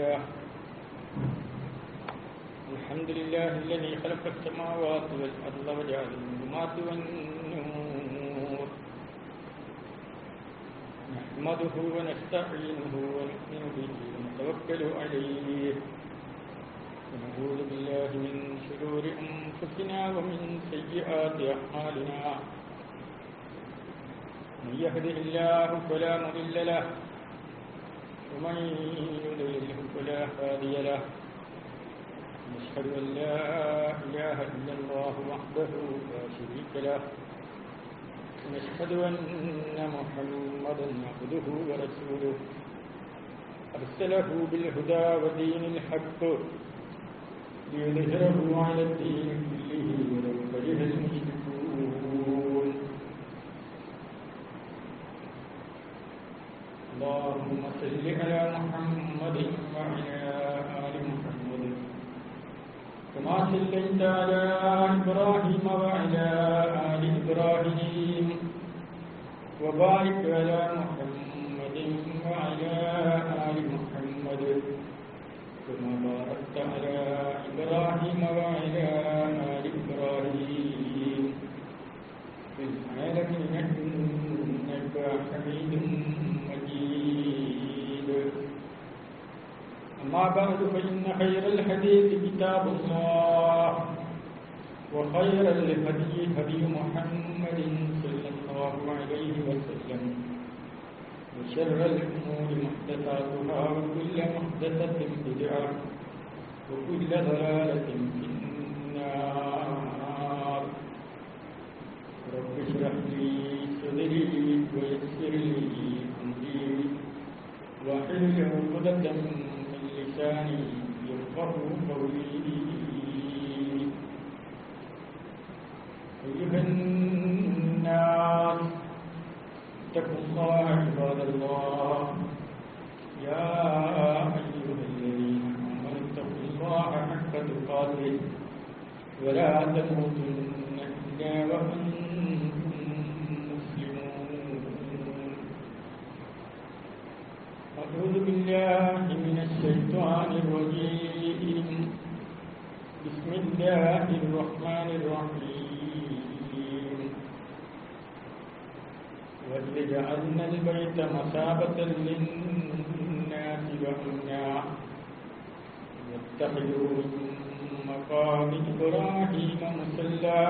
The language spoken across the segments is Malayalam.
لله الحمد لله الذي خلق السماوات والأرض وجعل الظلمات والنور نحمده ونستعينه ونؤمن به ونتوكل عليه ونعوذ بالله من شرور أنفسنا ومن سيئات أعمالنا من يهده الله فلا مضل له ومن يضلله فلا هادي له نشهد أن لا إله إلا الله وحده لا شريك له ونشهد أن محمدا عبده ورسوله أرسله بالهدى ودين الحق ليظهره على الدين كله ولو كره المشركون اللهم صل على محمد وعلى آل محمد كما صليت على إبراهيم وعلى آل إبراهيم وبارك على محمد وعلى آل محمد كما باركت على إبراهيم وعلى آل إبراهيم في العالمين إنك حميد مجيد أما بعد فإن خير الحديث كتاب الله وخير الهدي هدي محمد صلى الله عليه وسلم وشر الأمور محدثاتها وكل محدثة بدعة وكل ضلالة في النار رب اشرح لي صدري ويسر لي أمري واحلل عقدة من لساني يفقه قولي أيها الناس اتقوا الله عباد الله يا أيها الذين آمنوا اتقوا الله حق تقاته ولا تموتن إلا وأنتم مسلمون أعوذ بالله من الشيطان الرجيم بسم الله الرحمن الرحيم وإذ جعلنا البيت مثابة للناس وأمنا واتخذوا من مقام إبراهيم مصلى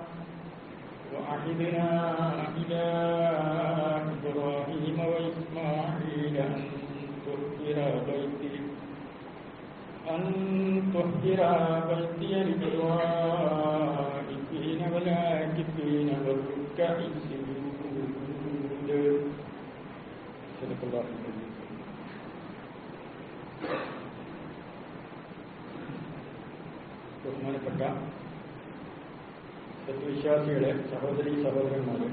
وعهدنا إلى إبراهيم وإسماعيل أن طهر بيتي أن طهر بيتي للطائفين والعاكفين والركع السجود صدق الله العظيم ബഹുമാനപ്പെട്ട സത്യവിശ്വാസികളെ സഹോദരി സഹോദരന്മാരെ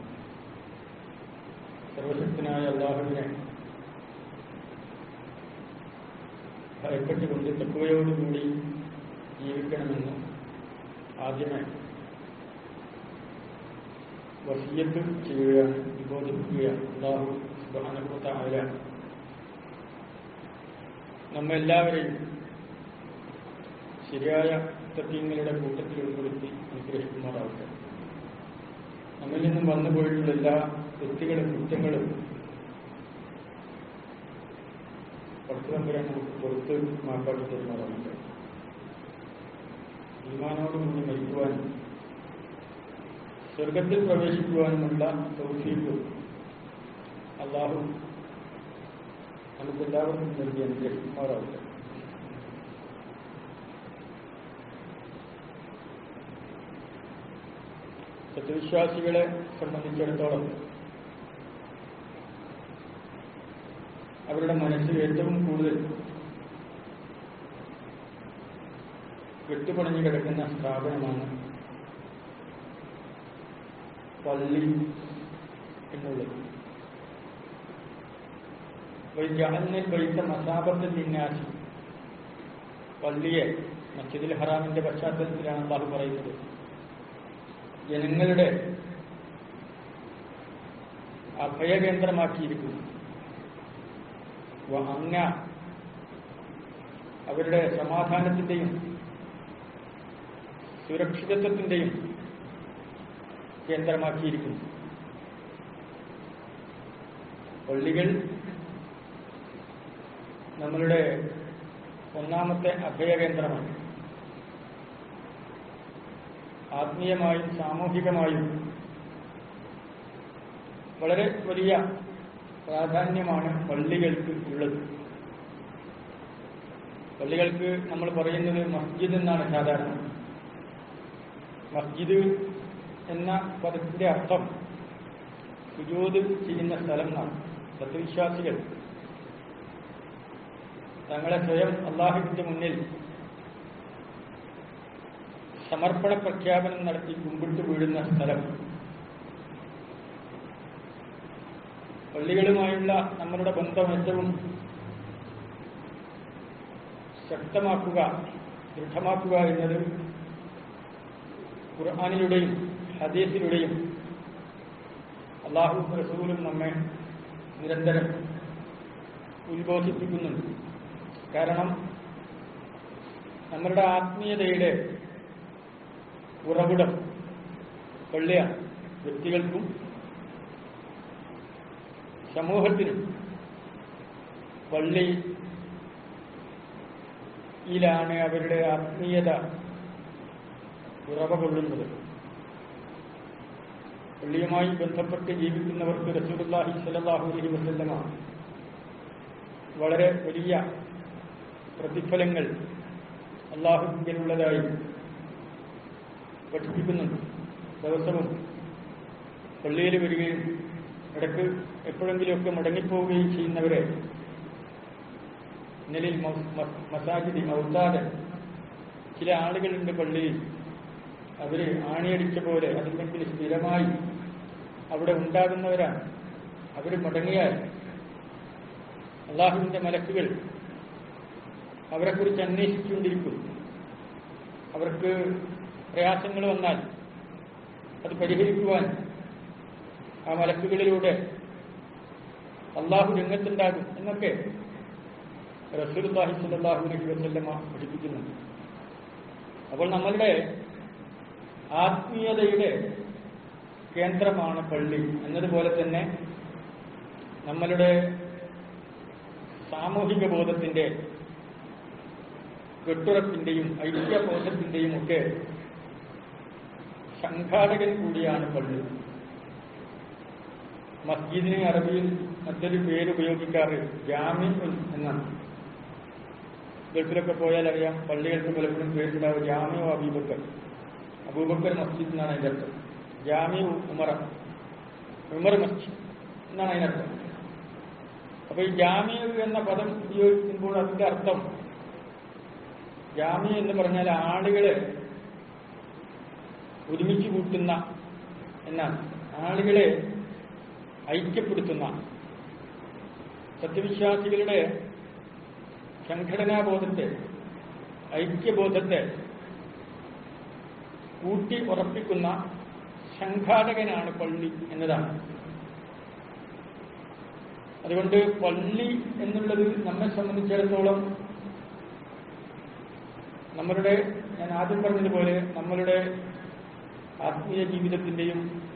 സർവശക്തനായ അള്ളാഹുവിനെ ഭയപ്പെട്ടുകൊണ്ട് തെക്കുവയോടുകൂടി ജീവിക്കണമെന്ന് ആദ്യമേ വസീയത്ത് ചെയ്യുകയാണ് വിബോധിപ്പിക്കുകയാണ് അള്ളാഹു സുബാനഭൂത്ത ആയ നമ്മെല്ലാവരെയും ശരിയായ തത്വങ്ങളുടെ കൂട്ടത്തിൽ ഉൾപ്പെടുത്തി അനുഗ്രഹിക്കുമാറാവട്ടെ നമ്മിൽ നിന്നും വന്നുപോയിട്ടുള്ള എല്ലാ തെറ്റുകളും കുറ്റങ്ങളും പുറത്തുതമ്പുരാൻ നമുക്ക് പുറത്ത് മാറ്റാക്കി തരുമാറാവട്ടെ ഈമാനോടുകൂടി മരിക്കുവാനും സ്വർഗത്തിൽ പ്രവേശിക്കുവാനുമുള്ള സൗഫീക്ക് അള്ളാഹു നമുക്കെല്ലാവർക്കും നൽകി അനുഗ്രഹിക്കുമാറാവട്ടെ സത്യവിശ്വാസികളെ സംബന്ധിച്ചിടത്തോളം അവരുടെ മനസ്സിൽ ഏറ്റവും കൂടുതൽ കെട്ടുപണഞ്ഞു കിടക്കുന്ന സ്ഥാപനമാണ് പള്ളി എന്നുള്ളത് ജാഹലിൽ പൈസ മസാബത്തിൽ നിന്നാശി പള്ളിയെ മസ്ജിദുൽ ഹറാമിന്റെ പശ്ചാത്തലത്തിലാണ് അള്ളാഹു പറയുന്നത് ജനങ്ങളുടെ അഭയകേന്ദ്രമാക്കിയിരിക്കുന്നു അങ്ങ അവരുടെ സമാധാനത്തിന്റെയും സുരക്ഷിതത്വത്തിന്റെയും കേന്ദ്രമാക്കിയിരിക്കുന്നു പള്ളികൾ നമ്മളുടെ ഒന്നാമത്തെ അഭയകേന്ദ്രമാണ് ആത്മീയമായും സാമൂഹികമായും വളരെ വലിയ പ്രാധാന്യമാണ് പള്ളികൾക്ക് ഉള്ളത് പള്ളികൾക്ക് നമ്മൾ പറയുന്നത് മസ്ജിദ് എന്നാണ് സാധാരണ മസ്ജിദ് എന്ന പദത്തിന്റെ അർത്ഥം സുജോത് ചെയ്യുന്ന സ്ഥലം എന്നാണ് സത്യവിശ്വാസികൾ തങ്ങളെ സ്വയം അള്ളാഹുവിന്റെ മുന്നിൽ സമർപ്പണ പ്രഖ്യാപനം നടത്തി കുമ്പിട്ട് വീഴുന്ന സ്ഥലം പള്ളികളുമായുള്ള നമ്മളുടെ ബന്ധം ഏറ്റവും ശക്തമാക്കുക ദൃഢമാക്കുക എന്നത് ഖുർആാനിലൂടെയും ഹദീസിലൂടെയും അള്ളാഹു റസൂലും നമ്മെ നിരന്തരം ഉത്ബോധിപ്പിക്കുന്നുണ്ട് കാരണം നമ്മളുടെ ആത്മീയതയുടെ ഉറവിടം പള്ളിയാണ് വ്യക്തികൾക്കും സമൂഹത്തിനും പള്ളിയിലാണ് അവരുടെ ആത്മീയത ഉറവ കൊള്ളുന്നത് പള്ളിയുമായി ബന്ധപ്പെട്ട് ജീവിക്കുന്നവർക്ക് റസൂലുള്ളാഹി സ്വല്ലല്ലാഹു അലൈഹി വസല്ലമ വളരെ വലിയ പ്രതിഫലങ്ങൾ അള്ളാഹുവിനുള്ളതായി പഠിപ്പിക്കുന്നുണ്ട് ദിവസവും പള്ളിയിൽ വരികയും ഇടയ്ക്ക് എപ്പോഴെങ്കിലുമൊക്കെ മടങ്ങിപ്പോവുകയും ചെയ്യുന്നവരെ നിലയിൽ മസാജിദി മൗത്താദ് ചില ആളുകളുണ്ട് പള്ളിയിൽ അവര് ആണിയടിച്ച പോലെ അതില്ലെങ്കിൽ സ്ഥിരമായി അവിടെ ഉണ്ടാകുന്നവരാണ് അവർ മടങ്ങിയാൽ അള്ളാഹുവിന്റെ മലക്കുകൾ അവരെക്കുറിച്ച് അന്വേഷിച്ചുകൊണ്ടിരിക്കും അവർക്ക് പ്രയാസങ്ങൾ വന്നാൽ അത് പരിഹരിക്കുവാൻ ആ മലക്കുകളിലൂടെ അള്ളാഹു രംഗത്തുണ്ടാകും എന്നൊക്കെ റസൂൽഹി സല്ലാഹു അലൈഹി വസല്ലമ പഠിപ്പിക്കുന്നുണ്ട് അപ്പോൾ നമ്മളുടെ ആത്മീയതയുടെ കേന്ദ്രമാണ് പള്ളി എന്നതുപോലെ തന്നെ നമ്മളുടെ സാമൂഹിക ബോധത്തിന്റെ കെട്ടുറപ്പിന്റെയും ഐക്യബോധത്തിന്റെയും ഒക്കെ സംഘാടകൻ കൂടിയാണ് പള്ളി മസ്ജിദിന് അറബിയിൽ മറ്റൊരു പേര് ഉപയോഗിക്കാറ് ജാമ്യം എന്നാണ് ഗൾഫിലൊക്കെ പോയാൽ അറിയാം പള്ളികൾക്ക് പലപ്പോഴും പേരുണ്ടാവും ജാമ്യോ അബൂബക്കർ അബൂബക്കർ മസ്ജിദ് എന്നാണ് അതിന്റെ അർത്ഥം ജാമ്യു ഉമറ ഉമർ മസ്ജിദ് എന്നാണ് അതിനർത്ഥം അപ്പൊ ഈ ജാമ്യു എന്ന പദം ഉപയോഗിക്കുമ്പോൾ അതിന്റെ അർത്ഥം ജാമ്യ എന്ന് പറഞ്ഞാൽ ആളുകളെ ഒരുമിച്ച് കൂട്ടുന്ന എന്നാണ് ആളുകളെ ഐക്യപ്പെടുത്തുന്ന സത്യവിശ്വാസികളുടെ സംഘടനാബോധത്തെ ഐക്യബോധത്തെ കൂട്ടി ഉറപ്പിക്കുന്ന സംഘാടകനാണ് പള്ളി എന്നതാണ് അതുകൊണ്ട് പള്ളി എന്നുള്ളത് നമ്മെ സംബന്ധിച്ചിടത്തോളം നമ്മളുടെ ഞാൻ ആദ്യം പറഞ്ഞതുപോലെ നമ്മളുടെ ആത്മീയ ജീവിതത്തിന്റെയും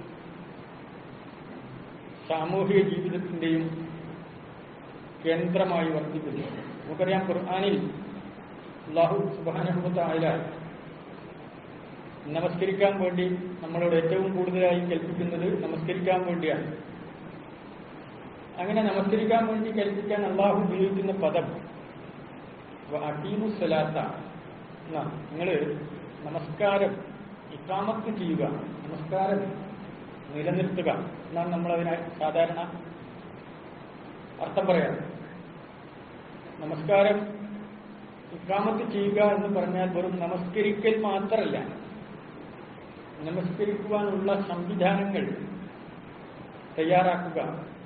സാമൂഹിക ജീവിതത്തിന്റെയും കേന്ദ്രമായി വർദ്ധിക്കുന്നു നമുക്കറിയാം ഖുർആാനിൽ അള്ളാഹു സുബാനുഭവത്തായ നമസ്കരിക്കാൻ വേണ്ടി നമ്മളോട് ഏറ്റവും കൂടുതലായി കൽപ്പിക്കുന്നത് നമസ്കരിക്കാൻ വേണ്ടിയാണ് അങ്ങനെ നമസ്കരിക്കാൻ വേണ്ടി കൽപ്പിക്കാൻ അള്ളാഹു ഉപയോഗിക്കുന്ന പദം അടീമു സ്വലാത്ത എന്നാണ് നിങ്ങൾ നമസ്കാരം ഇക്കാമത്ത് ചെയ്യുക നമസ്കാരം നിലനിർത്തുക എന്നാണ് നമ്മളതിനെ സാധാരണ അർത്ഥം പറയാം നമസ്കാരം ഇക്കാമത്ത് ചെയ്യുക എന്ന് പറഞ്ഞാൽ വെറും നമസ്കരിക്കൽ മാത്രമല്ല നമസ്കരിക്കുവാനുള്ള സംവിധാനങ്ങൾ തയ്യാറാക്കുക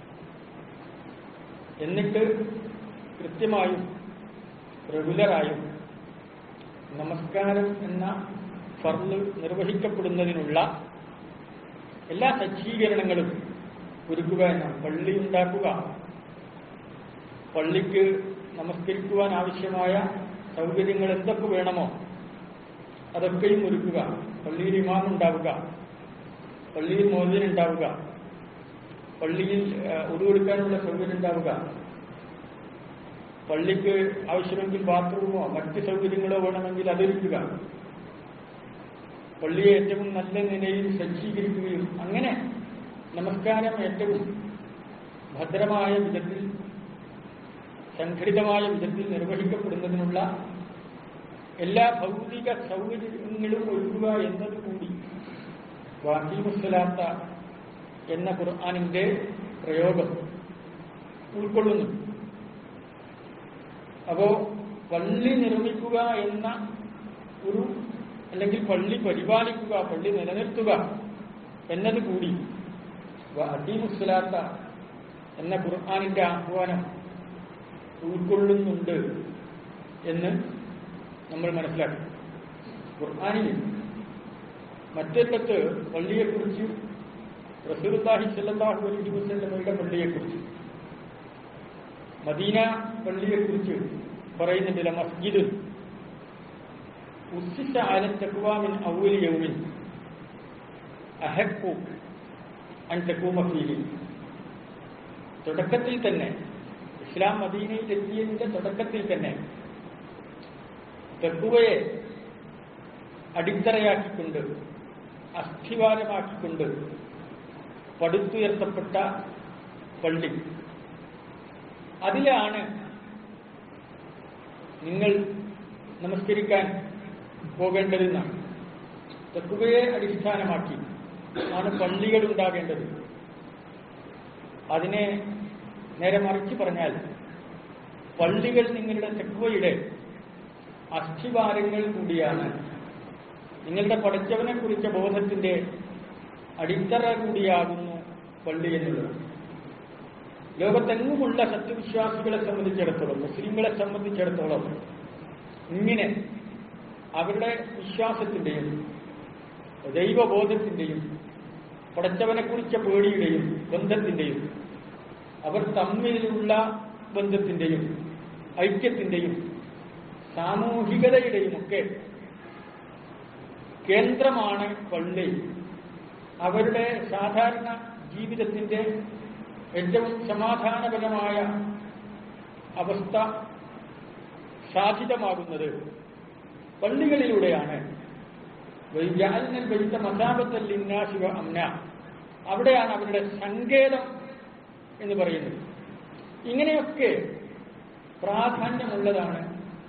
എന്നിട്ട് കൃത്യമായും റെഗുലറായും നമസ്കാരം എന്ന ഫർള് നിർവഹിക്കപ്പെടുന്നതിനുള്ള എല്ലാ സജ്ജീകരണങ്ങളും ഒരുക്കുക എന്നാണ് പള്ളി ഉണ്ടാക്കുക പള്ളിക്ക് നമസ്കരിക്കുവാൻ ആവശ്യമായ സൗകര്യങ്ങൾ എന്തൊക്കെ വേണമോ അതൊക്കെയും ഒരുക്കുക പള്ളിയിൽ ഇമാം ഉണ്ടാവുക പള്ളിയിൽ മോചനം ഉണ്ടാവുക പള്ളിയിൽ ഉരുവെടുക്കാനുള്ള സൗകര്യം ഉണ്ടാവുക പള്ളിക്ക് ആവശ്യമെങ്കിൽ ബാത്റൂമോ മറ്റ് സൗകര്യങ്ങളോ വേണമെങ്കിൽ അതൊരുക്കുക പള്ളിയെ ഏറ്റവും നല്ല നിലയിൽ സജ്ജീകരിക്കുകയും അങ്ങനെ നമസ്കാരം ഏറ്റവും ഭദ്രമായ വിധത്തിൽ സംഘടിതമായ വിധത്തിൽ നിർവഹിക്കപ്പെടുന്നതിനുള്ള എല്ലാ ഭൗതിക സൗകര്യങ്ങളും ഒരുക്കുക എന്നതുകൂടി വാഹീമുസ്സലാത്ത എന്ന ഖുർആാനിന്റെ പ്രയോഗം ഉൾക്കൊള്ളുന്നു അപ്പോ പള്ളി നിർമ്മിക്കുക എന്ന ഒരു അല്ലെങ്കിൽ പള്ളി പരിപാലിക്കുക പള്ളി നിലനിർത്തുക എന്നത് കൂടി അദീമുസ്സലാത്ത എന്ന ഖുർആാനിന്റെ ആഹ്വാനം ഉൾക്കൊള്ളുന്നുണ്ട് എന്ന് നമ്മൾ മനസ്സിലാക്കി ഖുർആാനിൽ മറ്റൊരിടത്ത് പള്ളിയെക്കുറിച്ച് റസൂലുള്ളാഹി സ്വല്ലല്ലാഹു അലൈഹി വസല്ലമയുടെ പള്ളിയെക്കുറിച്ച് മദീന പള്ളിയെക്കുറിച്ച് പറയുന്നുണ്ടില്ല മസ്ജിദ് ഉസ്സിസ അല തഖ്വ മിൻ അവ്വലി യൗമിൻ അഹഖു അൻ തഖൂമ ഫീഹി തുടക്കത്തിൽ തന്നെ ഇസ്ലാം മദീനയിൽ എത്തിയതിന്റെ തുടക്കത്തിൽ തന്നെ തെക്കുവയെ അടിത്തറയാക്കിക്കൊണ്ട് അസ്ഥിവാരമാക്കിക്കൊണ്ട് പടുത്തുയർത്തപ്പെട്ട പള്ളി അതിലാണ് നിങ്ങൾ നമസ്കരിക്കാൻ പോകേണ്ടതെന്നാണ് തെക്കുവയെ അടിസ്ഥാനമാക്കി ആണ് പള്ളികൾ ഉണ്ടാകേണ്ടത് അതിനെ നേരെ മറിച്ച് പറഞ്ഞാൽ പള്ളികൾ നിങ്ങളുടെ തെക്കുവയുടെ അസ്ഥിവാരങ്ങൾ കൂടിയാണ് നിങ്ങളുടെ പഠിച്ചവനെ കുറിച്ച ബോധത്തിന്റെ അടിത്തറ കൂടിയാകുന്നു പള്ളി എന്നുള്ളത് ലോകത്തെങ്ങുമുള്ള സത്യവിശ്വാസികളെ സംബന്ധിച്ചിടത്തോളം മുസ്ലിങ്ങളെ സംബന്ധിച്ചിടത്തോളം ഇങ്ങനെ അവരുടെ വിശ്വാസത്തിന്റെയും ദൈവബോധത്തിന്റെയും പടച്ചവനെ കുറിച്ച പേടിയുടെയും ബന്ധത്തിന്റെയും അവർ തമ്മിലുള്ള ബന്ധത്തിന്റെയും ഐക്യത്തിന്റെയും സാമൂഹികതയുടെയും ഒക്കെ കേന്ദ്രമാണ് പള്ളി അവരുടെ സാധാരണ ജീവിതത്തിന്റെ ഏറ്റവും സമാധാനപരമായ അവസ്ഥ സാധിതമാകുന്നത് പള്ളികളിലൂടെയാണ് വൈജാലിനൽ വൈത്ത മസാബത്തല്ലിന്നാശിവ അമ്ന അവിടെയാണ് അവരുടെ സങ്കേതം എന്ന് പറയുന്നത് ഇങ്ങനെയൊക്കെ പ്രാധാന്യമുള്ളതാണ്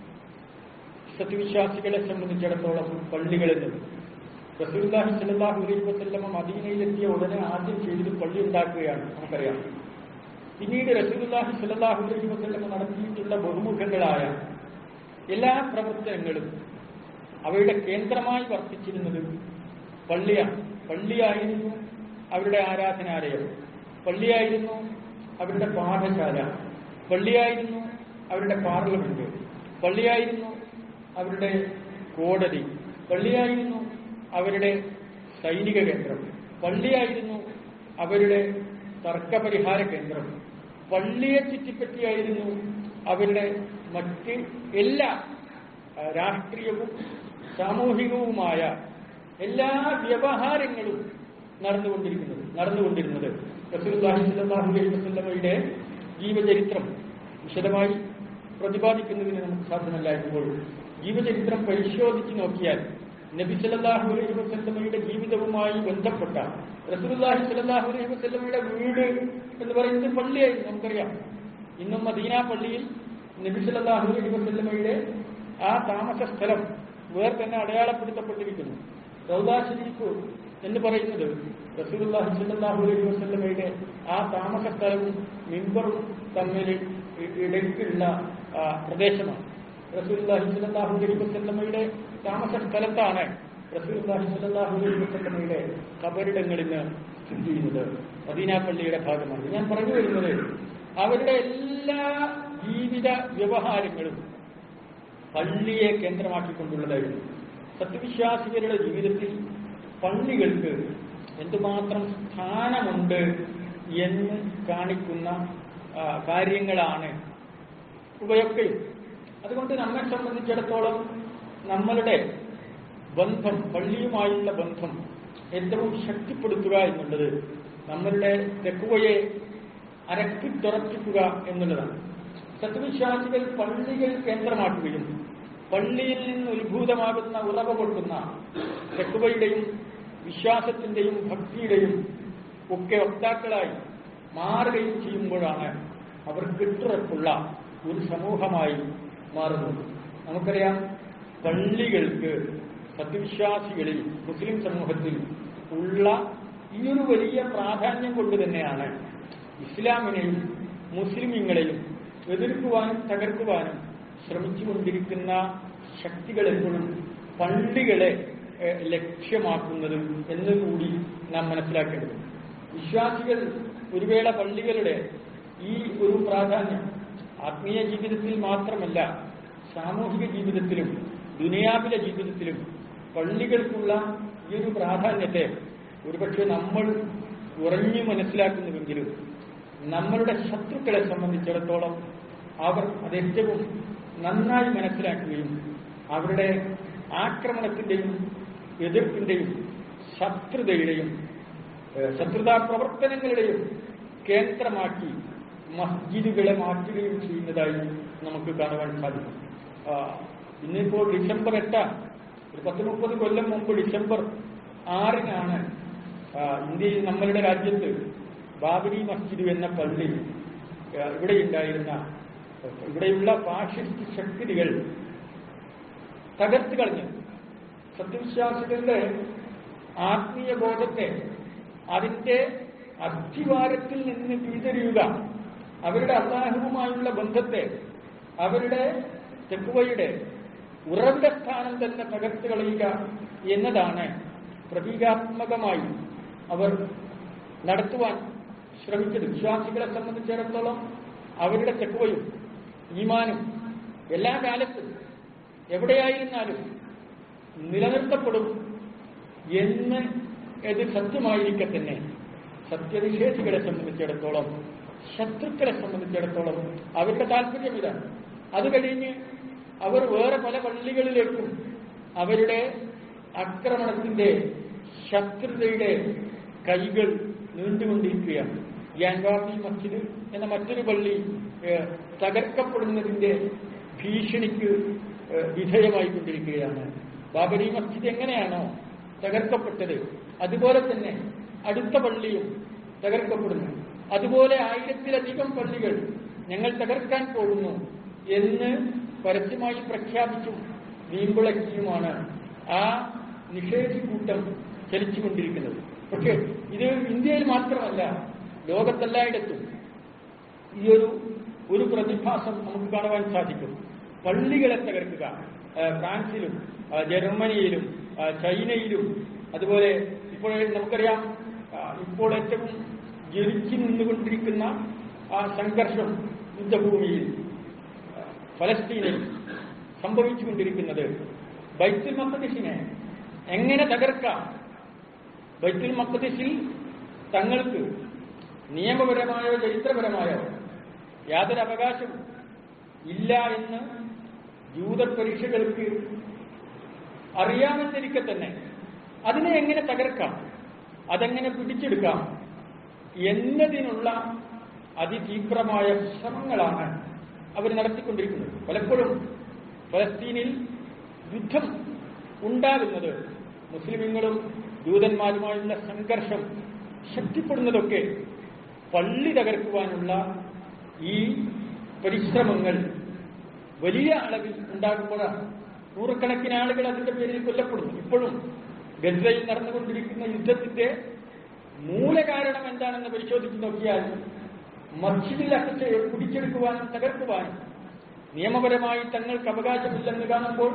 സത്യവിശ്വാസികളെ സംബന്ധിച്ചിടത്തോളം പള്ളികൾ എന്നത് റസൂല്ലാഹി സല്ലാഹു അലൈഹി വസല്ലമ മദീനയിലെത്തിയ ഉടനെ ആദ്യം ചെയ്തത് പള്ളി ഉണ്ടാക്കുകയാണ് നമുക്കറിയാം പിന്നീട് റസൂലുല്ലാഹി സല്ലാഹു അലൈഹി വസല്ലമ നടത്തിയിട്ടുള്ള ബഹുമുഖങ്ങളായ എല്ലാ പ്രവർത്തനങ്ങളും അവയുടെ കേന്ദ്രമായി വർത്തിച്ചിരുന്നത് പള്ളിയാണ് പള്ളിയായിരുന്നു അവരുടെ ആരാധനാലയം പള്ളിയായിരുന്നു അവരുടെ പാഠശാല പള്ളിയായിരുന്നു അവരുടെ പാർലമെന്റ് പള്ളിയായിരുന്നു അവരുടെ കോടതി പള്ളിയായിരുന്നു അവരുടെ സൈനിക കേന്ദ്രം പള്ളിയായിരുന്നു അവരുടെ തർക്കപരിഹാര കേന്ദ്രം പള്ളിയെ ചുറ്റിപ്പറ്റിയായിരുന്നു അവരുടെ മറ്റ് എല്ലാ രാഷ്ട്രീയവും സാമൂഹികവുമായ എല്ലാ വ്യവഹാരങ്ങളും നടന്നുകൊണ്ടിരിക്കുന്നത് നടന്നുകൊണ്ടിരുന്നത് റസൂലുള്ളാഹി സ്വല്ലല്ലാഹു അലൈഹി വസല്ലമയുടെ ജീവചരിത്രം വിശദമായി പ്രതിപാദിക്കുന്നതിന് നമുക്ക് സാധ്യമല്ലായപ്പോൾ ജീവചരിത്രം പരിശോധിച്ച് നോക്കിയാൽ നബി സല്ലല്ലാഹു അലൈഹി വസല്ലമയുടെ ജീവിതവുമായി ബന്ധപ്പെട്ട റസൂലുള്ളാഹി സ്വല്ലല്ലാഹു അലൈഹി വസല്ലമയുടെ വീട് എന്ന് പറയുന്നത് പള്ളിയായിരുന്നു നമുക്കറിയാം ഇന്നും മദീന പള്ളിയിൽ നബി സല്ലല്ലാഹു അലൈഹി വസല്ലമയുടെ ആ താമസ സ്ഥലം വേർ തന്നെ അടയാളപ്പെടുത്തപ്പെട്ടിരിക്കുന്നു റൗദാ ഷരീഫ് എന്ന് പറയുന്നത് റസൂലുള്ളാഹി സ്വല്ലല്ലാഹു അലൈഹി വസല്ലമയുടെ ആ താമസ സ്ഥലവും മിമ്പറും തമ്മിൽ ഇടയ്ക്കുള്ള പ്രദേശമാണ് റസൂലുള്ളാഹി സ്വല്ലല്ലാഹു അലൈഹി വസല്ലമയുടെ താമസ സ്ഥലത്താണ് റസൂലുള്ളാഹി സ്വല്ലല്ലാഹു അലൈഹി വസല്ലമയുടെ കബറിടങ്ങളിൽ സ്ഥിതി ചെയ്യുന്നത് മദീന പള്ളിയുടെ ഭാഗമാണ് ഞാൻ പറഞ്ഞു വരുന്നത് അവരുടെ എല്ലാ ജീവിത വ്യവഹാരങ്ങളും പള്ളിയെ കേന്ദ്രമാക്കിക്കൊണ്ടുള്ളതായിരുന്നു സത്യവിശ്വാസികളുടെ ജീവിതത്തിൽ പള്ളികൾക്ക് എന്തുമാത്രം സ്ഥാനമുണ്ട് എന്ന് കാണിക്കുന്ന കാര്യങ്ങളാണ് ഇവയൊക്കെയും അതുകൊണ്ട് നമ്മെ സംബന്ധിച്ചിടത്തോളം നമ്മളുടെ ബന്ധം പള്ളിയുമായുള്ള ബന്ധം ഏറ്റവും ശക്തിപ്പെടുത്തുക എന്നുള്ളത് നമ്മളുടെ തെക്കുവയെ അരക്കിത്തുറപ്പിക്കുക എന്നുള്ളതാണ് സത്യവിശ്വാസികൾ പള്ളികൾ കേന്ദ്രമാക്കുകയും പള്ളിയിൽ നിന്ന് ഉത്ഭൂതമാകുന്ന ഉറവ കൊള്ളുന്ന തെക്കുവയുടെയും വിശ്വാസത്തിന്റെയും ഭക്തിയുടെയും ഒക്കെ വക്താക്കളായി മാറുകയും ചെയ്യുമ്പോഴാണ് അവർ കെട്ടുറപ്പുള്ള ഒരു സമൂഹമായി മാറുന്നത് നമുക്കറിയാം പള്ളികൾക്ക് സത്യവിശ്വാസികളിൽ മുസ്ലിം സമൂഹത്തിൽ ഉള്ള ഈ ഒരു വലിയ പ്രാധാന്യം കൊണ്ട് തന്നെയാണ് ഇസ്ലാമിനെയും മുസ്ലിമീങ്ങളെയും എതിർക്കുവാനും തകർക്കുവാനും ശ്രമിച്ചുകൊണ്ടിരിക്കുന്ന ശക്തികൾ എപ്പോഴും പള്ളികളെ ഏഹ്, ലക്ഷ്യമാക്കുന്നത് എന്നുകൂടി നാം മനസ്സിലാക്കേണ്ടത് വിശ്വാസികൾ ഒരു വേള പള്ളികളുടെ ഈ ഒരു പ്രാധാന്യം ആത്മീയ ജീവിതത്തിൽ മാത്രമല്ല സാമൂഹിക ജീവിതത്തിലും ദുനിയാവിലെ ജീവിതത്തിലും പള്ളികൾക്കുള്ള ഈ ഒരു പ്രാധാന്യത്തെ ഒരുപക്ഷെ നമ്മൾ ഉറഞ്ഞു മനസ്സിലാക്കുന്നുവെങ്കിലും നമ്മളുടെ ശത്രുക്കളെ സംബന്ധിച്ചിടത്തോളം അവർ അത് ഏറ്റവും നന്നായി മനസ്സിലാക്കുകയും അവരുടെ ആക്രമണത്തിന്റെയും എതിർപ്പിന്റെയും ശത്രുതയുടെയും ഏഹ്, ശത്രുതാ പ്രവർത്തനങ്ങളുടെയും കേന്ദ്രമാക്കി മസ്ജിദുകളെ മാറ്റുകയും ചെയ്യുന്നതായി നമുക്ക് കാണുവാൻ സാധിക്കും ആ, ഇന്നിപ്പോൾ ഡിസംബർ എട്ടാം ഒരു പത്ത് മുപ്പത് കൊല്ലം മുമ്പ് ഡിസംബർ ആറിനാണ് ആ, ഇന്ത്യയിൽ നമ്മളുടെ രാജ്യത്ത് ബാബരി മസ്ജിദ് എന്ന പള്ളി ആ, ഇവിടെയുണ്ടായിരുന്ന ഇവിടെയുള്ള ഫാഷിസ്റ്റ് ശക്തികൾ തകർത്ത് കളഞ്ഞു സത്യവിശ്വാസികളുടെ ആത്മീയ ബോധത്തെ അതിന്റെ അസ്ഥിവാരത്തിൽ നിന്ന് പിഴുതെറിയുക അവരുടെ അള്ളാഹുവുമായുള്ള ബന്ധത്തെ അവരുടെ തെക്കുവയുടെ ഉറവിട സ്ഥാനം തന്നെ തകർത്ത് കളയുക എന്നതാണ് പ്രതീകാത്മകമായി അവർ നടത്തുവാൻ ശ്രമിച്ചത് വിശ്വാസികളെ സംബന്ധിച്ചിടത്തോളം അവരുടെ തെക്കുവയും ഈമാനും എല്ലാ കാലത്തും എവിടെയായിരുന്നാലും നിലനിർത്തപ്പെടും എന്ന് ഇത് സത്യമായിരിക്കെ തന്നെ സത്യനിഷേധികളെ സംബന്ധിച്ചിടത്തോളം ശത്രുക്കളെ സംബന്ധിച്ചിടത്തോളം അവരുടെ താല്പര്യം ഇതാണ് അത് കഴിഞ്ഞ് അവർ വേറെ പല പള്ളികളിലേക്കും അവരുടെ ആക്രമണത്തിന്റെ ശത്രുതയുടെ കൈകൾ നീണ്ടുകൊണ്ടിരിക്കുകയാണ് യാൻവാബി മസ്ജിദ് എന്ന മറ്റൊരു പള്ളി ഏഹ്, തകർക്കപ്പെടുന്നതിന്റെ ഭീഷണിക്ക് ഏഹ്, വിധേയമായിക്കൊണ്ടിരിക്കുകയാണ് ബാബരി മസ്ജിദ് എങ്ങനെയാണോ തകർക്കപ്പെട്ടത് അതുപോലെ തന്നെ അടുത്ത പള്ളിയും തകർക്കപ്പെടുന്നു അതുപോലെ ആയിരത്തിലധികം പള്ളികൾ ഞങ്ങൾ തകർക്കാൻ പോകുന്നു എന്ന് പരസ്യമായി പ്രഖ്യാപിച്ചും വീമ്പിളക്കിയുമാണ് ആ നിഷേധി കൂട്ടം ചലിച്ചുകൊണ്ടിരിക്കുന്നത് പക്ഷേ ഇത് ഇന്ത്യയിൽ മാത്രമല്ല ലോകത്തെല്ലായിടത്തും ഈ ഒരു ഒരു പ്രതിഭാസം നമുക്ക് കാണുവാൻ സാധിക്കും പള്ളികളെ തകർക്കുക ആ, ഫ്രാൻസിലും ആ, ജർമ്മനിയിലും ആ, ചൈനയിലും അതുപോലെ ഇപ്പോൾ നമുക്കറിയാം ആ, ഇപ്പോൾ ഏറ്റവും ജനിച്ചു നിന്നുകൊണ്ടിരിക്കുന്ന ആ സംഘർഷം യുദ്ധഭൂമിയിൽ ആ, ഫലസ്തീനിൽ സംഭവിച്ചുകൊണ്ടിരിക്കുന്നത് ബൈത്തുൽ മഖദിസിനെ എങ്ങനെ തകർക്കാം ബൈത്തുൽ മഖദിസിൽ തങ്ങൾക്ക് നിയമപരമായോ ചരിത്രപരമായോ യാതൊരു അവകാശവും ഇല്ല എന്ന് ജൂത പരീക്ഷകൾക്ക് അറിയാമെന്നിരിക്കെ തന്നെ അതിനെ എങ്ങനെ തകർക്കാം അതെങ്ങനെ പിടിച്ചെടുക്കാം എന്നതിനുള്ള അതിതീവ്രമായ ശ്രമങ്ങളാണ് അവർ നടത്തിക്കൊണ്ടിരിക്കുന്നത് പലപ്പോഴും ഫലസ്തീനിൽ യുദ്ധം ഉണ്ടാകുന്നത് മുസ്ലിമുകളും ജൂതന്മാരുമായുള്ള സംഘർഷം ശക്തിപ്പെടുന്നതൊക്കെ പള്ളി തകർക്കുവാനുള്ള ഈ പരിശ്രമങ്ങൾ വലിയ അളവിൽ ഉണ്ടാകുമ്പോഴാണ് നൂറുകണക്കിന് ആളുകൾ അതിന്റെ പേരിൽ കൊല്ലപ്പെടുന്നു ഇപ്പോഴും ഗസയിൽ നടന്നുകൊണ്ടിരിക്കുന്ന യുദ്ധത്തിന്റെ മൂലകാരണം എന്താണെന്ന് പരിശോധിച്ച് നോക്കിയാൽ മസ്ജിദിൽ അക്കത്തെ പിടിച്ചെടുക്കുവാനും തകർക്കുവാനും നിയമപരമായി തങ്ങൾക്ക് അവകാശമില്ലെന്ന് കാണുമ്പോൾ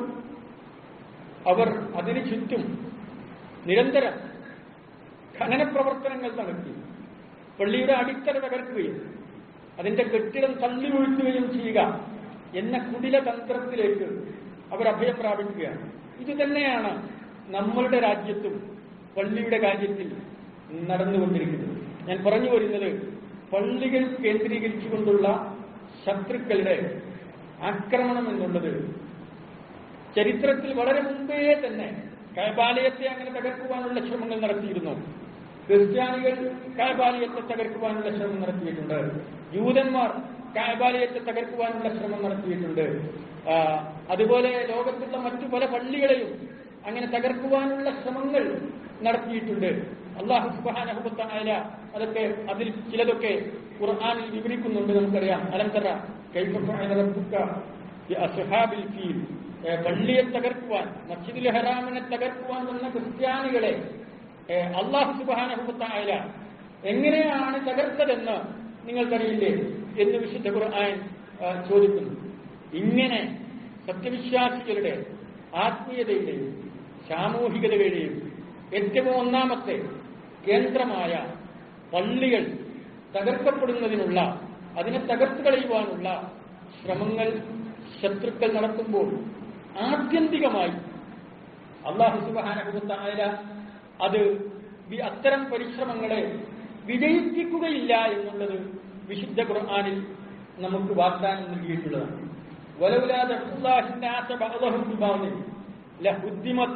അവർ അതിനു ചുറ്റും നിരന്തരം ഖനന പ്രവർത്തനങ്ങൾ നടത്തി പള്ളിയുടെ അടിത്തറ തകർക്കുകയും അതിന്റെ കെട്ടിടം തള്ളി ഒഴുക്കുകയും ചെയ്യുക എന്ന കുടില തന്ത്രത്തിലേക്ക് അവർ അഭയം പ്രാപിക്കുകയാണ് ഇത് തന്നെയാണ് നമ്മളുടെ രാജ്യത്തും പള്ളിയുടെ കാര്യത്തിൽ നടന്നുകൊണ്ടിരിക്കുന്നത് ഞാൻ പറഞ്ഞു വരുന്നത് പള്ളികൾ കേന്ദ്രീകരിച്ചുകൊണ്ടുള്ള ശത്രുക്കളുടെ ആക്രമണം എന്നുള്ളത് ചരിത്രത്തിൽ വളരെ മുമ്പേ തന്നെ കൈബാലയത്തെ അങ്ങനെ തകർക്കുവാനുള്ള ശ്രമങ്ങൾ നടത്തിയിരുന്നു ക്രിസ്ത്യാനികൾ കായബാലയത്തെ തകർക്കുവാനുള്ള ശ്രമം നടത്തിയിട്ടുണ്ട് ജൂതന്മാർ കായബാലയത്തെ തകർക്കുവാനുള്ള ശ്രമം നടത്തിയിട്ടുണ്ട് ആ, അതുപോലെ ലോകത്തുള്ള മറ്റു പല പള്ളികളെയും അങ്ങനെ തകർക്കുവാനുള്ള ശ്രമങ്ങൾ നടത്തിയിട്ടുണ്ട് അള്ളാഹു സുബാനഹുബത്തായ അതൊക്കെ അതിൽ ചിലതൊക്കെ ഖുർആാനിൽ വിവരിക്കുന്നുണ്ട് നമുക്കറിയാം അലന്തര അസുഹാബിൽ ഫീൽ ഏ, പള്ളിയെ തകർക്കുവാൻ മസ്ജിദുൽ ഹറാമിനെ തകർക്കുവാൻ വന്ന ക്രിസ്ത്യാനികളെ ഏ, അള്ളാഹു സുബാനഹുബത്തായ എങ്ങനെയാണ് തകർത്തതെന്ന് നിങ്ങൾക്കറിയില്ലേ എന്ന് വിശുദ്ധ ഖുർആൻ ആ, ചോദിക്കുന്നു ഇങ്ങനെ സത്യവിശ്വാസികളുടെ ആത്മീയതയുടെയും സാമൂഹികതയുടെയും ഏറ്റവും ഒന്നാമത്തെ കേന്ദ്രമായ പള്ളികൾ തകർക്കപ്പെടുന്നതിനുള്ള അതിനെ തകർത്തു കളയുവാനുള്ള ശ്രമങ്ങൾ ശത്രുക്കൾ നടത്തുമ്പോൾ ആത്യന്തികമായി അള്ളാഹു സുബാനഹുത്തായ അത് വി- അത്തരം പരിശ്രമങ്ങളെ വിജയിപ്പിക്കുകയില്ല എന്നുള്ളത് വിശുദ്ധ ഖുർആാനിൽ നമുക്ക് വാഗ്ദാനം നൽകിയിട്ടുള്ളതാണ് ولولا دفع الله الناس بعضهم ببعض لهدمت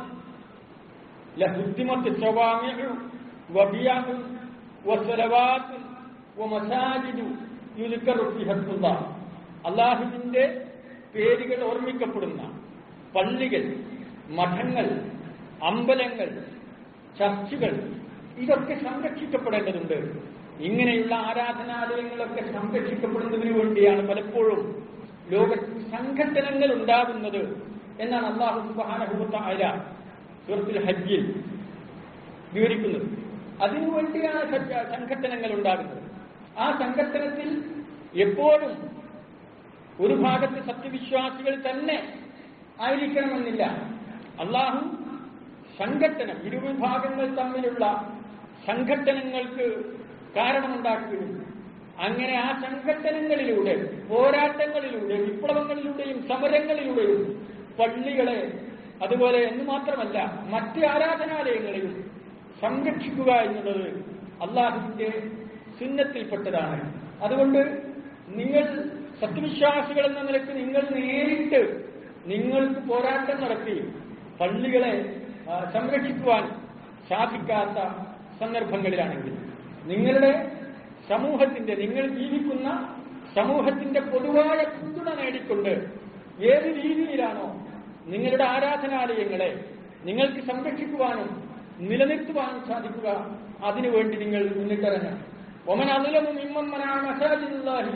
لهدمت صوامع وبيع وصلوات ومساجد يذكر فيها اسم الله അള്ളാഹുവിന്റെ പേരുകൾ ഓർമ്മിക്കപ്പെടുന്ന പള്ളികൾ മഠങ്ങൾ അമ്പലങ്ങൾ ചർച്ചുകൾ ഇതൊക്കെ സംരക്ഷിക്കപ്പെടേണ്ടതുണ്ട് ഇങ്ങനെയുള്ള ആരാധനാലയങ്ങളൊക്കെ സംരക്ഷിക്കപ്പെടുന്നതിന് വേണ്ടിയാണ് പലപ്പോഴും ലോകത്ത് സംഘടനകൾ ഉണ്ടാകുന്നത് എന്നാണ് അള്ളാഹു സുബാനഹുത്തായ സുഹൃത്തുൽ ഹജ്ജിൽ വിവരിക്കുന്നത് അതിനുവേണ്ടിയാണ് സജ്ജ- സംഘട്ടനങ്ങൾ ഉണ്ടാകുന്നത് ആ സംഘട്ടനത്തിൽ എപ്പോഴും ഒരു ഭാഗത്ത് സത്യവിശ്വാസികൾ തന്നെ ആയിരിക്കണമെന്നില്ല അള്ളാഹു സംഘട്ടനം ഇരുവിഭാഗങ്ങൾ തമ്മിലുള്ള സംഘട്ടനങ്ങൾക്ക് കാരണമുണ്ടാക്കുകയും അങ്ങനെ ആ സംഘട്ടനങ്ങളിലൂടെ പോരാട്ടങ്ങളിലൂടെ വിപ്ലവങ്ങളിലൂടെയും സമരങ്ങളിലൂടെയും പള്ളികളെ അതുപോലെ എന്ന് മാത്രമല്ല മറ്റ് ആരാധനാലയങ്ങളെയും സംരക്ഷിക്കുക എന്നുള്ളത് അള്ളാഹുവിന്റെ സുന്നത്തിൽപ്പെട്ടതാണ് അതുകൊണ്ട് നിങ്ങൾ സത്യവിശ്വാസികൾ എന്ന നിലയ്ക്ക് നിങ്ങൾ നേരിട്ട് നിങ്ങൾക്ക് പോരാട്ടം നടത്തി പള്ളികളെ ആ, സംരക്ഷിക്കുവാൻ സാധിക്കാത്ത സന്ദർഭങ്ങളിലാണെങ്കിൽ നിങ്ങളുടെ സമൂഹത്തിന്റെ നിങ്ങൾ ജീവിക്കുന്ന സമൂഹത്തിന്റെ പൊതുവായ പിന്തുണ നേടിക്കൊണ്ട് ഏത് രീതിയിലാണോ നിങ്ങളുടെ ആരാധനാലയങ്ങളെ നിങ്ങൾക്ക് സംരക്ഷിക്കുവാനും നിലനിർത്തുവാനും സാധിക്കുക അതിനുവേണ്ടി നിങ്ങൾ മുന്നിട്ടിറങ്ങണം ഒമൻ അതിലൊന്നും ഇമ്മമ്മനാണ് മസാജിദുല്ലാഹി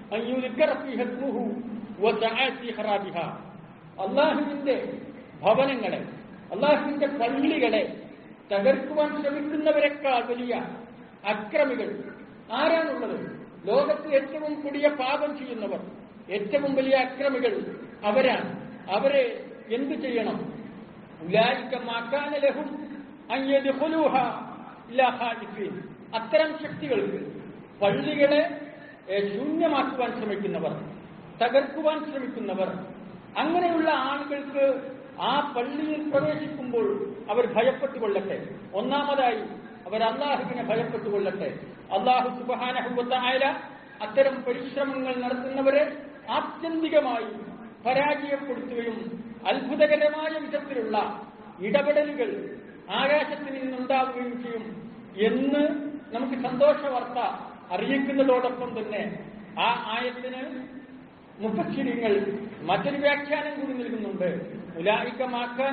അള്ളാഹുവിന്റെ ഭവനങ്ങളെ അള്ളാഹുവിന്റെ പള്ളികളെ തകർക്കുവാൻ ശ്രമിക്കുന്നവരെക്കാൾ വലിയ അക്രമികൾ ആരാണുള്ളത് ലോകത്ത് ഏറ്റവും കൊടിയ പാപം ചെയ്യുന്നവർ ഏറ്റവും വലിയ അക്രമികൾ അവരാണ് അവരെ എന്തു ചെയ്യണം ഉലായിക്ക മാക്കാന ലഹും അയ്യദ്ഖുലൂഹ ഇല്ലാ ഖായിഫീൻ. അത്തരം ശക്തികൾക്ക് പള്ളികളെ ഏ, ശൂന്യമാക്കുവാൻ ശ്രമിക്കുന്നവർ തകർക്കുവാൻ ശ്രമിക്കുന്നവർ അങ്ങനെയുള്ള ആളുകൾക്ക് ആ പള്ളിയിൽ പ്രവേശിക്കുമ്പോൾ അവർ ഭയപ്പെട്ടുകൊള്ളട്ടെ ഒന്നാമതായി അവർ അള്ളാഹുവിനെ ഭയപ്പെട്ടുകൊള്ളട്ടെ അള്ളാഹു സുബാനഹുബത്തായ അത്തരം പരിശ്രമങ്ങൾ നടത്തുന്നവരെ ആത്യന്തികമായി പരാജയപ്പെടുത്തുകയും അത്ഭുതകരമായ വിധത്തിലുള്ള ഇടപെടലുകൾ ആകാശത്തിൽ നിന്നുണ്ടാവുകയും ചെയ്യും എന്ന് നമുക്ക് സന്തോഷ വാർത്ത അറിയിക്കുന്നതോടൊപ്പം തന്നെ ആ ആയത്തിന് മുപ്പച്ചിരിങ്ങൾ മറ്റൊരു വ്യാഖ്യാനം കൂടി നൽകുന്നുണ്ട് ഉലായിക്കമാക്കാൻ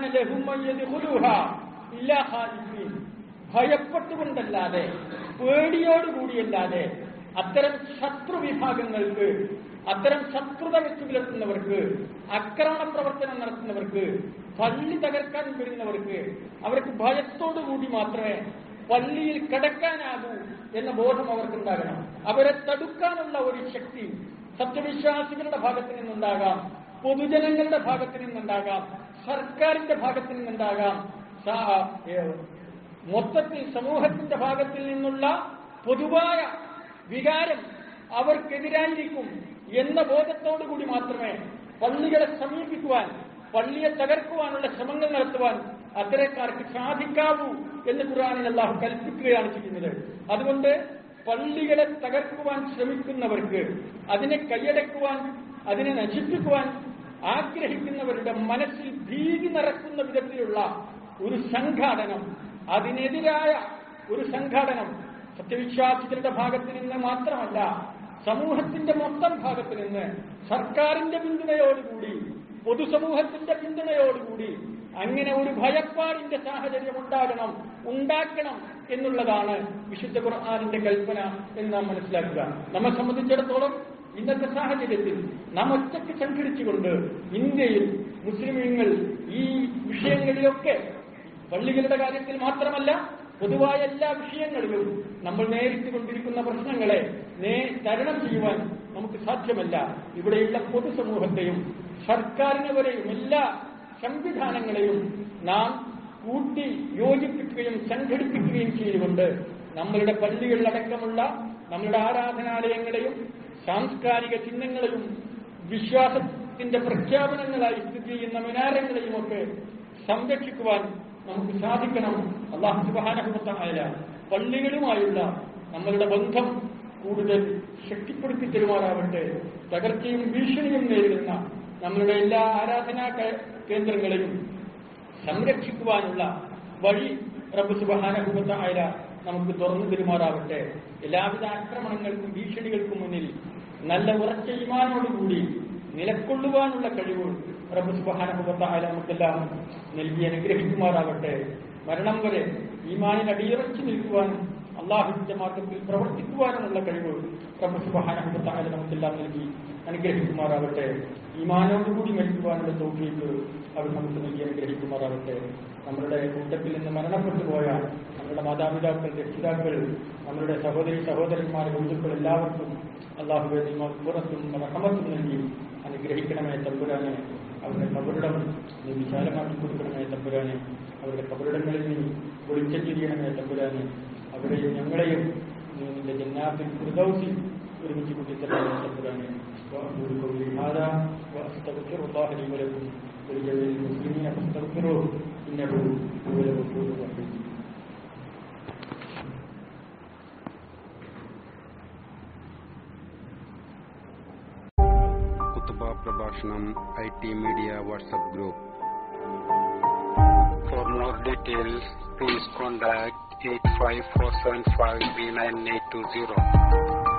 ഭയപ്പെട്ടുകൊണ്ടല്ലാതെ പേടിയോടുകൂടിയല്ലാതെ അത്തരം ശത്രു വിഭാഗങ്ങൾക്ക് അത്തരം ശത്രുത വെച്ചു പുലർത്തുന്നവർക്ക് ആക്രമണ പ്രവർത്തനം നടത്തുന്നവർക്ക് പള്ളി തകർക്കാൻ വരുന്നവർക്ക് അവർക്ക് ഭയത്തോടുകൂടി മാത്രമേ പള്ളിയിൽ കടക്കാനാകൂ എന്ന ബോധം അവർക്കുണ്ടാകണം അവരെ തടുക്കാനുള്ള ഒരു ശക്തി സത്യവിശ്വാസികളുടെ ഭാഗത്ത് നിന്നുണ്ടാകാം പൊതുജനങ്ങളുടെ ഭാഗത്ത് നിന്നുണ്ടാകാം സർക്കാരിന്റെ ഭാഗത്ത് നിന്നുണ്ടാകാം സാ- ഏ, മൊത്തത്തിൽ സമൂഹത്തിന്റെ ഭാഗത്തിൽ നിന്നുള്ള പൊതുവായ വികാരം അവർക്കെതിരായിരിക്കും എന്ന ബോധത്തോടുകൂടി മാത്രമേ പള്ളികളെ സമീപിക്കുവാൻ പള്ളിയെ തകർക്കുവാനുള്ള ശ്രമങ്ങൾ നടത്തുവാൻ അത്തരക്കാർക്ക് സാധിക്കാവൂ എന്ന് ഖുറാനിൽ അള്ളാഹു കൽപ്പിക്കുകയാണ് ചെയ്യുന്നത് അതുകൊണ്ട് പള്ളികളെ തകർക്കുവാൻ ശ്രമിക്കുന്നവർക്ക് അതിനെ കൈയടക്കുവാൻ അതിനെ നശിപ്പിക്കുവാൻ ആഗ്രഹിക്കുന്നവരുടെ മനസ്സിൽ ഭീതി നിറക്കുന്ന വിധത്തിലുള്ള ഒരു സംഘാടനം അതിനെതിരായ ഒരു സംഘാടനം സത്യവിശ്വാസികളുടെ ഭാഗത്ത് നിന്ന് മാത്രമല്ല സമൂഹത്തിന്റെ മൊത്തം ഭാഗത്ത് നിന്ന് സർക്കാരിന്റെ പിന്തുണയോടുകൂടി പൊതുസമൂഹത്തിന്റെ പിന്തുണയോടുകൂടി അങ്ങനെ ഒരു ഭയപ്പാടിന്റെ സാഹചര്യം ഉണ്ടാകണം ഉണ്ടാക്കണം എന്നുള്ളതാണ് വിശുദ്ധ ഖുർആാനിന്റെ കൽപ്പന എന്ന് നാം മനസ്സിലാക്കുക നമ്മെ സംബന്ധിച്ചിടത്തോളം ഇന്നത്തെ സാഹചര്യത്തിൽ നാം ഒറ്റയ്ക്ക് സംഘടിച്ചുകൊണ്ട് ഇന്ത്യയിൽ മുസ്ലിമീങ്ങൾ ഈ വിഷയങ്ങളിലൊക്കെ പള്ളികളുടെ കാര്യത്തിൽ മാത്രമല്ല പൊതുവായ എല്ലാ വിഷയങ്ങളിലും നമ്മൾ നേരിട്ട് കൊണ്ടിരിക്കുന്ന പ്രശ്നങ്ങളെ നേ തരണം ചെയ്യുവാൻ നമുക്ക് സാധ്യമല്ല ഇവിടെയുള്ള പൊതുസമൂഹത്തെയും സർക്കാരിനെ വരെയും എല്ലാ സംവിധാനങ്ങളെയും നാം കൂട്ടി യോജിപ്പിക്കുകയും സംഘടിപ്പിക്കുകയും ചെയ്തുകൊണ്ട് നമ്മളുടെ പള്ളികളിലടക്കമുള്ള നമ്മളുടെ ആരാധനാലയങ്ങളെയും സാംസ്കാരിക ചിഹ്നങ്ങളെയും വിശ്വാസത്തിന്റെ പ്രഖ്യാപനങ്ങളായി സ്ഥിതി ചെയ്യുന്ന മിനാരങ്ങളെയും ഒക്കെ സംരക്ഷിക്കുവാൻ നമുക്ക് സാധിക്കണം അള്ളാഹു സുബാനഹുമത്തായ പള്ളികളുമായുള്ള നമ്മളുടെ ബന്ധം കൂടുതൽ ശക്തിപ്പെടുത്തി തരുമാറാവട്ടെ തകർച്ചയും ഭീഷണിയും നേരിടുന്ന നമ്മളുടെ എല്ലാ ആരാധനാ കേന്ദ്രങ്ങളെയും സംരക്ഷിക്കുവാനുള്ള വഴി റബ്ബ് സുബാനഹുമത്തായ നമുക്ക് തുറന്നു തരുമാറാവട്ടെ എല്ലാവിധ ആക്രമണങ്ങൾക്കും ഭീഷണികൾക്കും മുന്നിൽ നല്ല ഉറച്ച ഈമാനോടുകൂടി നിലക്കൊള്ളുവാനുള്ള കഴിവ് റബ്ബ് സുബാനഹുബത്തായ നമുക്കെല്ലാം നൽകി അനുഗ്രഹിക്കുമാറാവട്ടെ മരണം വരെ ഈമാനിൽ അടിയുറച്ചു നിൽക്കുവാനും അള്ളാഹുവിന്റെ മാർഗത്തിൽ പ്രവർത്തിക്കുവാനുമുള്ള കഴിവ് റബ്ബ് സുബാനഹുബത്തായ നമുക്കെല്ലാം നൽകി അനുഗ്രഹിക്കുമാറാവട്ടെ ഈമാനോടുകൂടി മരിക്കുവാനുള്ള തോഫീക്ക് അവർ നമുക്ക് നൽകി അനുഗ്രഹിക്കുമാറാവട്ടെ നമ്മളുടെ കൂട്ടത്തിൽ നിന്ന് മരണപ്പെട്ടു പോയ നമ്മുടെ മാതാപിതാക്കൾ രക്ഷിതാക്കൾ നമ്മളുടെ സഹോദരി സഹോദരന്മാർ ബന്ധുക്കൾ എല്ലാവർക്കും അള്ളാഹുവെ പുറത്തും റഹമത്തും നൽകി അനുഗ്രഹിക്കണമേ തമ്പുരാനെ അവരുടെ കബറിടം നീ വിശാലമാക്കി കൊടുക്കണമേ തമ്പുരാനെ അവരുടെ കബറിടങ്ങളിൽ നീ പൊളിച്ചെരിയണമേ തമ്പുരാനെ അവരെയും ഞങ്ങളെയും നീ നിന്റെ ജന്നാത്തിൽ ഫിർദൗസിൽ ഒരുമിച്ച് കൂട്ടിത്തരണമേ തമ്പുരാനെ وأقول قولي هذا وأستغفر الله لي ولكم ولجميع المسلمين فاستغفروه إنه هو الغفور الرحيم കുത്തുബ പ്രഭാഷണം I T media WhatsApp group For more details, please contact 85475 3980